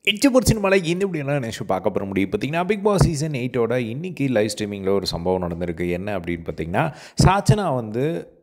it's பொரிச்சின் மலை இந்த இப்படினா next பார்க்க போகிற முடியும் பார்த்தீங்கன்னா பிக் பாஸ் சீசன் எயிட்டோட இன்றைக்கி லைவ் ஸ்ட்ரீமிங்கில் ஒரு சம்பவம் நடந்திருக்கு என்ன அப்படின்னு பார்த்தீங்கன்னா சாச்சனா வந்து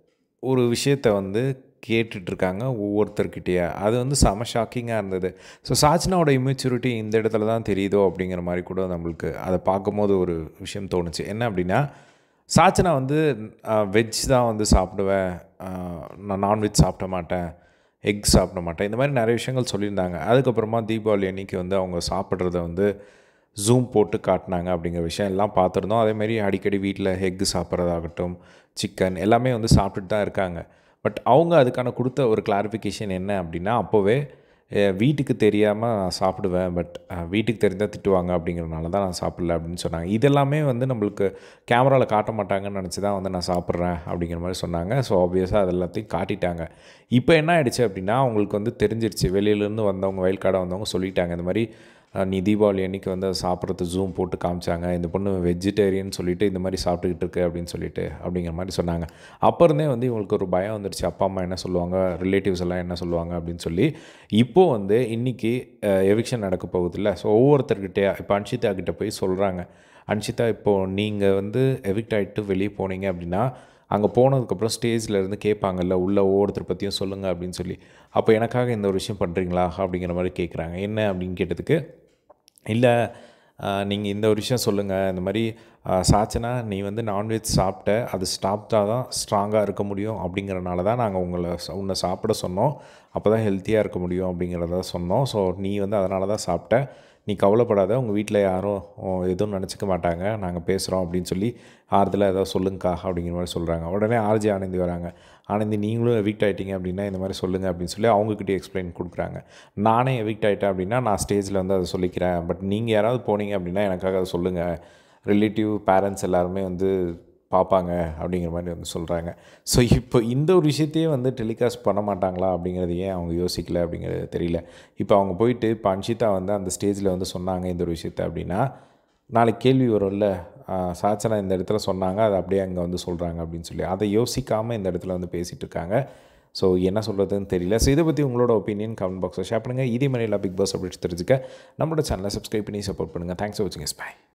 ஒரு விஷயத்தை வந்து கேட்டுட்ருக்காங்க ஒவ்வொருத்தர்கிட்டயே அது வந்து செம ஷாக்கிங்காக இருந்தது ஸோ சாச்சனாவோட இம்மெச்சூரிட்டி இந்த இடத்துல தான் தெரியுதோ அப்படிங்கிற மாதிரி கூட நம்மளுக்கு அதை பார்க்கும்போது ஒரு விஷயம் தோணுச்சு என்ன அப்படின்னா சாச்சனா வந்து வெஜ் தான் வந்து சாப்பிடுவேன் ஆஹ் நான் நான்வெஜ் சாப்பிட மாட்டேன் எக் சாப்பிட மாட்டேன் இந்த மாதிரி நிறைய விஷயங்கள் சொல்லியிருந்தாங்க அதுக்கப்புறமா தீபாவளி அன்னைக்கு வந்து அவங்க சாப்பிட்றத வந்து ஜூம் போட்டு காட்டினாங்க அப்படிங்கிற விஷயம் எல்லாம் பார்த்துருந்தோம் அதேமாரி அடிக்கடி வீட்டில் எக்கு சாப்பிட்றதாகட்டும் சிக்கன் எல்லாமே வந்து சாப்பிட்டுட்டு தான் இருக்காங்க பட் அவங்க அதுக்கான கொடுத்த ஒரு கிளாரிஃபிகேஷன் என்ன அப்படின்னா அப்போவே அஹ், வீட்டுக்கு தெரியாமல் நான் சாப்பிடுவேன் பட் வீட்டுக்கு தெரிந்தால் திட்டுவாங்க அப்படிங்கிறனால தான் நான் சாப்பிடல அப்படின்னு சொன்னாங்க இதெல்லாமே வந்து நம்மளுக்கு கேமராவில் காட்ட மாட்டாங்கன்னு நினச்சி தான் வந்து நான் சாப்பிட்றேன் அப்படிங்கிற மாதிரி சொன்னாங்க ஸோ ஆப்வியஸாக அது எல்லாத்தையும் காட்டிட்டாங்க இப்போ என்ன ஆயிடுச்சு அப்படின்னா அவங்களுக்கு வந்து தெரிஞ்சிருச்சு வெளியிலேருந்து வந்தவங்க வயல் காடை வந்தவங்க சொல்லிட்டாங்க இந்த மாதிரி அஹ், நீ தீபாவளி அன்னைக்கு வந்து அதை சாப்பிட்றது ஜூம் போட்டு காமிச்சாங்க இந்த பொண்ணு வெஜிடேரியன் சொல்லிட்டு இந்த மாதிரி சாப்பிட்டுக்கிட்டு இருக்கு அப்படின்னு சொல்லிட்டு அப்படிங்கிற மாதிரி சொன்னாங்க அப்போ இருந்தே வந்து இவங்களுக்கு ஒரு பயம் வந்துருச்சு அப்பா அம்மா என்ன சொல்லுவாங்க ரிலேட்டிவ்ஸ் எல்லாம் என்ன சொல்லுவாங்க அப்படின்னு சொல்லி இப்போது வந்து இன்றைக்கி எவிக்ஷன் நடக்க போகுதுல்ல ஸோ ஒவ்வொருத்தர்கிட்டே இப்போ அன்ஷிதா கிட்ட போய் சொல்கிறாங்க அன்ஷிதா இப்போது நீங்கள் வந்து எவிக்ட் ஆகிட்டு வெளியே போனீங்க அப்படின்னா அங்கே போனதுக்கப்புறம் ஸ்டேஜில் இருந்து கேட்பாங்கல்ல உள்ள ஒவ்வொருத்தர் பற்றியும் சொல்லுங்கள் அப்படின்னு சொல்லி அப்போ எனக்காக இந்த ஒரு விஷயம் பண்ணுறீங்களா அப்படிங்கிற மாதிரி கேட்குறாங்க என்ன அப்படின்னு கேட்டதுக்கு இல்லை நீங்கள் இந்த ஒரு விஷயம் சொல்லுங்கள் இந்த மாதிரி ஆஹ், சாச்சனா நீ வந்து நான்வெஜ் சாப்பிட்ட அது சாப்பிட்டா தான் ஸ்ட்ராங்காக இருக்க முடியும் அப்படிங்கிறனால தான் நாங்கள் உங்களை ச- உன்னை சாப்பிட சொன்னோம் அப்போ தான் ஹெல்த்தியாக இருக்க முடியும் அப்படிங்கிறத சொன்னோம் ஸோ நீ வந்து அதனால தான் சாப்பிட்ட நீ கவலைப்படாத உங்கள் வீட்டில் யாரும் உம், எதுவும் நினச்சிக்க மாட்டாங்க நாங்கள் பேசுகிறோம் அப்படின்னு சொல்லி ஆறுதலாக ஏதாவது சொல்லுங்கக்கா அப்படிங்கிற மாதிரி சொல்கிறாங்க உடனே ஆர்ஜி ஆனந்தி வராங்க ஆனந்தி நீங்களும் எவிக்ட் ஆகிட்டீங்க அப்படின்னா இந்த மாதிரி சொல்லுங்கள் அப்படின்னு சொல்லி அவங்கக்கிட்டே எக்ஸ்பிளைன் கொடுக்குறாங்க நானே எவிக்ட் ஆகிட்டேன் அப்படின்னா நான் ஸ்டேஜில் வந்து அதை சொல்லிக்கிறேன் பட் நீங்கள் யாராவது போனீங்க அப்படின்னா எனக்காக அதை சொல்லுங்கள் ரிலேட்டிவ் பேரண்ட்ஸ் எல்லாருமே வந்து பார்ப்பாங்க அப்படிங்கிற மாதிரி வந்து சொல்கிறாங்க ஸோ இப்போ இந்த ஒரு விஷயத்தையே வந்து டெலிகாஸ்ட் பண்ண மாட்டாங்களா அப்படிங்கிறது ஏன் அவங்க யோசிக்கல அப்படிங்கிறது தெரியல இப்போ அவங்க போயிட்டு இப்போ அன்ஷிதா வந்து அந்த ஸ்டேஜில் வந்து சொன்னாங்க இந்த ஒரு விஷயத்த அப்படின்னா நாளைக்கு கேள்வி வரும்ல ஆஹ், சாச்சனா இந்த இடத்துல சொன்னாங்க அதை அப்படியே அங்கே வந்து சொல்கிறாங்க அப்படின்னு சொல்லி அதை யோசிக்காமல் இந்த இடத்துல வந்து பேசிகிட்டு இருக்காங்க ஸோ என்ன சொல்கிறதுன்னு தெரியல ஸோ இதை பற்றி உங்களோட ஒப்பீனியன் கமெண்ட் பாக்ஸில் ஷேர் பண்ணுங்கள் இதே மாதிரி எல்லா பிக் பாஸ் அப்டேட்ஸ் தெரிஞ்சுக்க நம்மளோட சேனலை சப்ஸ்கிரைப் பண்ணி சப்போர்ட் பண்ணுங்கள் தேங்க்ஸ் ஃபார் வாட்சிங் எஸ் பை